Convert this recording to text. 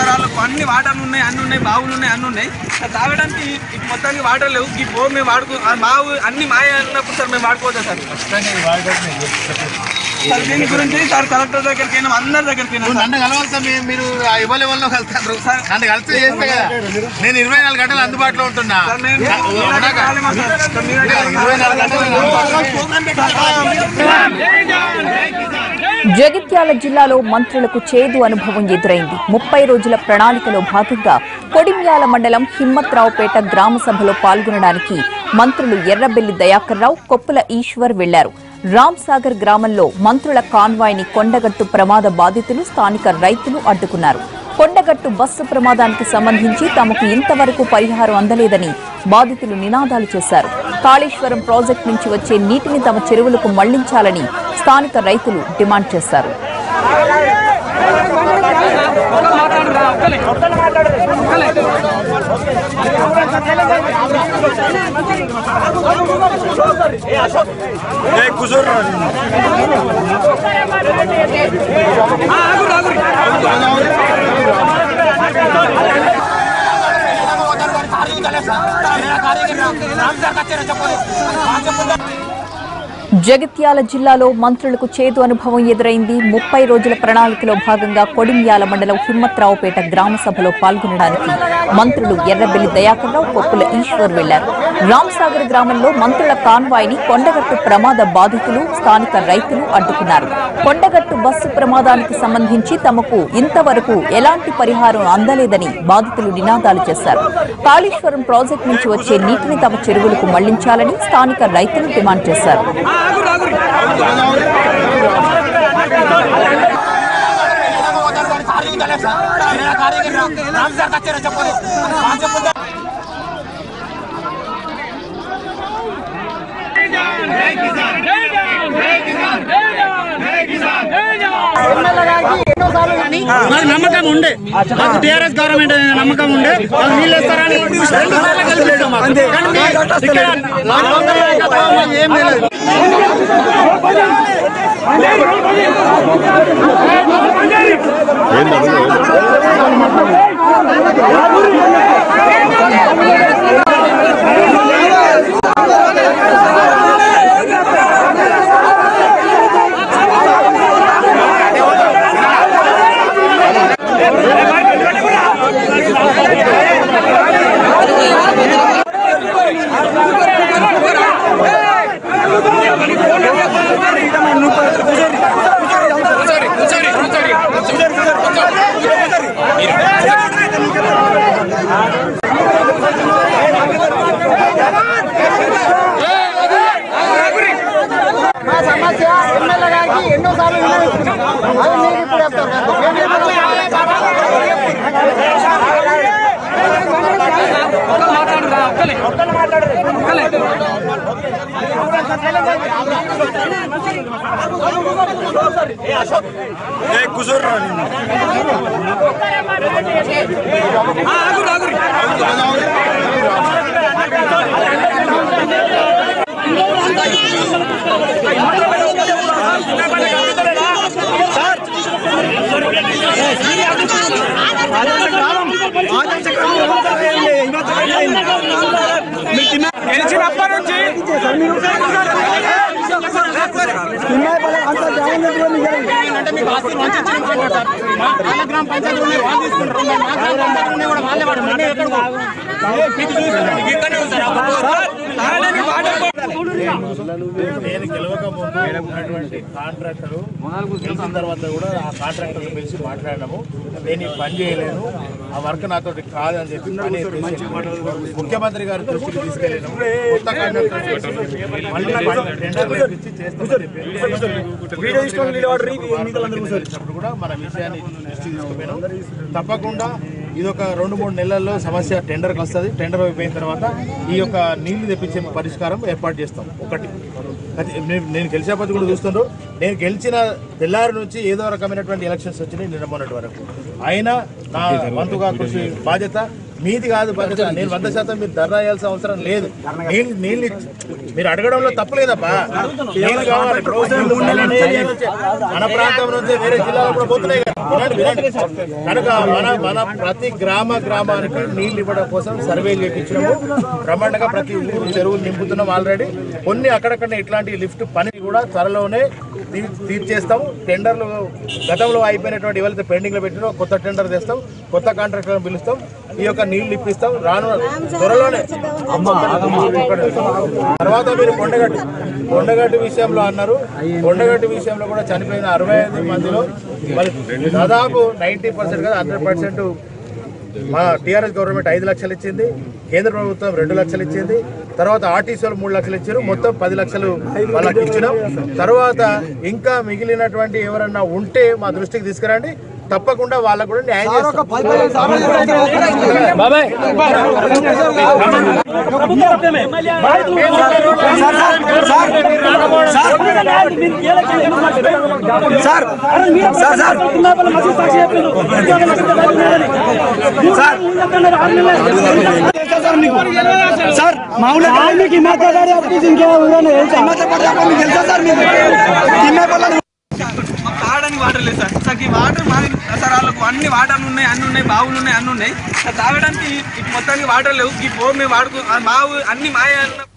ఎకరాలకు అన్ని వాటర్లు ఉన్నాయి అన్ని ఉన్నాయి బావులు ఉన్నాయి అన్ని ఉన్నాయి అది తాగడానికి ఇటు మొత్తానికి వాటర్ లేవు ఈ బోర్ మేము వాడుకో ఆ బావు అన్ని మాయ అన్నప్పుడు సార్ మేము వాడుకోవద్దా సార్ సార్ దీని గురించి సార్ కలెక్టర్ దగ్గరికి అయినా అందరి దగ్గరికి అయినా సార్. నన్ను కలవాల్సిన మీ- మీరు ఇవ్వలే ఎవరిలో కలుస్తారు నన్ను కలిసి చేస్తే కదా నేను ఇరవై నాలుగు గంటలు అందుబాటులో ఉంటున్నా సార్ మేము అవునా కదా? కాలేమా సార్? సార్ మీ దగ్గర ఇరవై నాలుగు గంటలు నేను జగిత్యాల జిల్లాలో మంత్రులకు చేదు అనుభవం ఎదురైంది ముప్పై రోజుల ప్రణాళికలో భాగంగా కొడిమ్యాల మండలం హిమ్మత్రావుపేట గ్రామ సభలో పాల్గొనడానికి మంత్రులు ఎర్రబెల్లి దయాకర్ రావు కొప్పుల ఈశ్వర్ వెళ్లారు రామ్ సాగర్ గ్రామంలో మంత్రుల కాన్వాయ్ని కొండగట్టు ప్రమాద బాధితులు స్థానిక రైతులు అడ్డుకున్నారు కొండగట్టు బస్సు ప్రమాదానికి సంబంధించి తమకు ఇంతవరకు పరిహారం అందలేదని బాధితులు నినాదాలు చేశారు కాళేశ్వరం ప్రాజెక్టు నుంచి వచ్చే నీటిని తమ చెరువులకు మళ్లించాలని స్థానిక రైతులు డిమాండ్ చేశారు జగిత్యాల జిల్లాలో మంత్రులకు చేదు అనుభవం ఎదురైంది ముప్పై రోజుల ప్రణాళికలో భాగంగా కొడిమ్యాల మండలం హిమ్మత్రావుపేట గ్రామ సభలో పాల్గొనడానికి మంత్రులు ఎర్రబెల్లి దయాకర్రావు కొప్పుల ఈశ్వర్ వెళ్లారు రామ్సాగర్ గ్రామంలో మంత్రుల కాన్వాయ్ని కొండగట్టు ప్రమాద బాధితులు స్థానిక రైతులు అడ్డుకున్నారు కొండగట్టు బస్సు ప్రమాదానికి సంబంధించి తమకు ఇంతవరకు ఎలాంటి పరిహారం అందలేదని బాధితులు నినాదాలు చేశారు కాళేశ్వరం ప్రాజెక్టు నుంచి వచ్చే నీటిని తమ చెరువులకు మళ్లించాలని స్థానిక రైతులు డిమాండ్ చేశారు మాకు నమ్మకం ఉండే మాకు టీఆర్ఎస్ గవర్నమెంట్ అనే నమ్మకం ఉండే వాళ్ళు నీళ్ళు ఇస్తారని రెండు సార్లు కల్పించాం మాకు. కానీ మీ- ఇక్కడ నాలుగు వందల నాయకత్వం మాకు ఏం లేదు మా సమస్య ఎమ్మెల్యే గారికి ఎన్నో సార్లు విన్నవించుకున్నాం. అది మీకు ఇప్పుడు చెప్తారు. గెలిచినప్పటి నుంచి అంటే మీకు ఆస్తులు మంచి ఇచ్చిన మాట్లాడతారు వాళ్ళ గ్రామ పంచాయతీ ఉన్నాయి వాళ్ళు తీసుకుంటారు మరి మా గ్రామ పంచాయతీ ఉన్నాయి కూడా వాళ్ళే వాడు మేము ఎక్కడ మీకు చూసి ఇక్కడనే ఉంటారు నేను గెలవక ముందు ఉన్నటువంటి కాంట్రాక్టర్ గెలిచిన తర్వాత కూడా ఆ కాంట్రాక్టర్ పిలిచి మాట్లాడినాము నేను ఈ పని చేయలేను ఆ వర్క్ నాతో కాదని చెప్పి పని ఎత్తేసి ముఖ్యమంత్రి గారి దృష్టికి తీసుకెళ్ళినాము కొత్త కాంట్రాక్టర్ మళ్ళీ టెండర్ ఇప్పించి చేస్తామని చెప్పి వచ్చినప్పుడు కూడా మన విషయాన్ని దృష్టికి తీసుకుపోయినాం తప్పకుండా ఇది ఒక రెండు మూడు నెలల్లో సమస్య టెండర్కి వస్తుంది టెండర్ అయిపోయిన తర్వాత ఈ యొక్క నీళ్లు తెప్పించే పరిష్కారం ఏర్పాటు చేస్తాం ఒకటి అది నేను- నేను గెలిచేపతి కూడా చూస్తుండ్రు నేను గెలిచిన తెల్లారి నుంచి ఏదో రకమైనటువంటి ఎలక్షన్స్ వచ్చినాయి నిన్న మొన్నటి వరకు అయినా నా వంతుగా కృషి బాధ్యత మీది కాదు బాధ్యత నేను వంద శాతం మీరు ధర్నా చేయాల్సిన అవసరం లేదు నీళ్ళు నీళ్ళు ఇచ్చి- మీరు అడగడంలో తప్పు లేదప్పా నీళ్ళు కావాలి ఇప్పుడు మన ఏరియా నుంచి, మన ప్రాంతం నుంచి వేరే జిల్లాలో కూడా పోతున్నాయి కదా వినండి, వినండి. కనుక మన మన ప్రతి గ్రామ గ్రామానికి నీళ్ళు ఇవ్వడం కోసం సర్వేలు చేయించినాము బ్రహ్మాండంగా ప్రతి ఊరు చెరువులు నింపుతున్నాం ఆల్రెడీ కొన్ని అక్కడక్కడ ఇట్లాంటి లిఫ్ట్ పని కూడా త్వరలోనే తీ- తీర్చేస్తాం టెండర్లు గతంలో అయిపోయినటువంటి ఎవరైతే పెండింగ్ లో పెట్టినో కొత్త టెండర్ తెస్తాం కొత్త కాంట్రాక్టర్లను పిలుస్తాం ఈ యొక్క నీళ్లు ఇప్పిస్తాం రాను త్వరలోనే తర్వాత మీరు కొండగట్టు కొండగట్టు విషయంలో అన్నారు కొండగట్టు విషయంలో కూడా చనిపోయిన అరవై ఐదు మందిలో మరి దాదాపు నైంటీ పర్సెంట్ కదా హండ్రెడ్ పర్సెంట్ మా టీఆర్ఎస్ గవర్నమెంట్ ఐదు లక్షలు ఇచ్చింది కేంద్ర ప్రభుత్వం రెండు లక్షలు ఇచ్చింది తర్వాత ఆర్టీసీ వాళ్ళు మూడు లక్షలు ఇచ్చారు మొత్తం పది లక్షలు వాళ్ళకి ఇచ్చినాం తర్వాత ఇంకా మిగిలినటువంటి ఎవరన్నా ఉంటే మా దృష్టికి తీసుకురండి తప్పకుండా వాళ్ళకు కూడా న్యాయం చేస్తాం సార్ మామూలుగా మీకు హిమాచల్ ప్రదేశ్ ఇంకే ఊరన్నా తెలుసా హిమాచల్ ప్రదేశ్ తెలుసా సార్ మీకు మాకు తాగడానికి వాటర్ లేదు సార్ సార్ ఈ వాటర్ మా సార్ వాళ్ళకు అన్ని వాటర్లు ఉన్నాయి అన్ని ఉన్నాయి బావులు ఉన్నాయి అన్ని ఉన్నాయి సార్ తాగడానికి ఇటు మొత్తానికి వాటర్ లేవు ఈ బోర్ మేము వాడుకో ఆ మా ఊ- అన్ని మాయ